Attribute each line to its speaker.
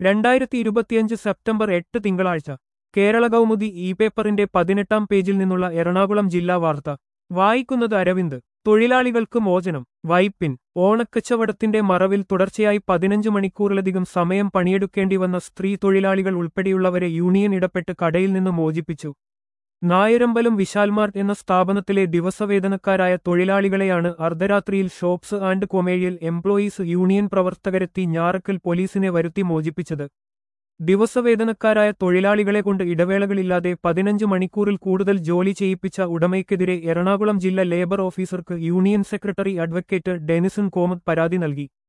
Speaker 1: രണ്ടായിരത്തി ഇരുപത്തിയഞ്ച് സെപ്റ്റംബർ എട്ട് തിങ്കളാഴ്ച കേരള കൗമുദി ഇ പേപ്പറിന്റെ പതിനെട്ടാം പേജിൽ നിന്നുള്ള എറണാകുളം ജില്ലാ വാർത്ത വായിക്കുന്നത് അരവിന്ദ് തൊഴിലാളികൾക്ക് മോചനം വൈപ്പിൻ ഓണക്കച്ചവടത്തിന്റെ മറവിൽ തുടർച്ചയായി പതിനഞ്ച് മണിക്കൂറിലധികം സമയം പണിയെടുക്കേണ്ടി വന്ന സ്ത്രീ തൊഴിലാളികൾ ഉൾപ്പെടെയുള്ളവരെ യൂണിയൻ ഇടപെട്ട് കടയിൽ നിന്ന് മോചിപ്പിച്ചു നായരമ്പലം വിശാൽമാർട്ട് എന്ന സ്ഥാപനത്തിലെ ദിവസവേതനക്കാരായ തൊഴിലാളികളെയാണ് അർദ്ധരാത്രിയിൽ shops and commercial employees union പ്രവർത്തകരെത്തി ഞാറക്കൽ പോലീസിനെ വരുത്തി മോചിപ്പിച്ചത് ദിവസവേതനക്കാരായ തൊഴിലാളികളെ കൊണ്ട് ഇടവേളകളില്ലാതെ പതിനഞ്ച് മണിക്കൂറിൽ കൂടുതൽ ജോലി ചെയ്യിപ്പിച്ച ഉടമയ്ക്കെതിരെ എറണാകുളം ജില്ലാ ലേബർ ഓഫീസർക്ക് union secretary advocate Denison Komath പരാതി നൽകി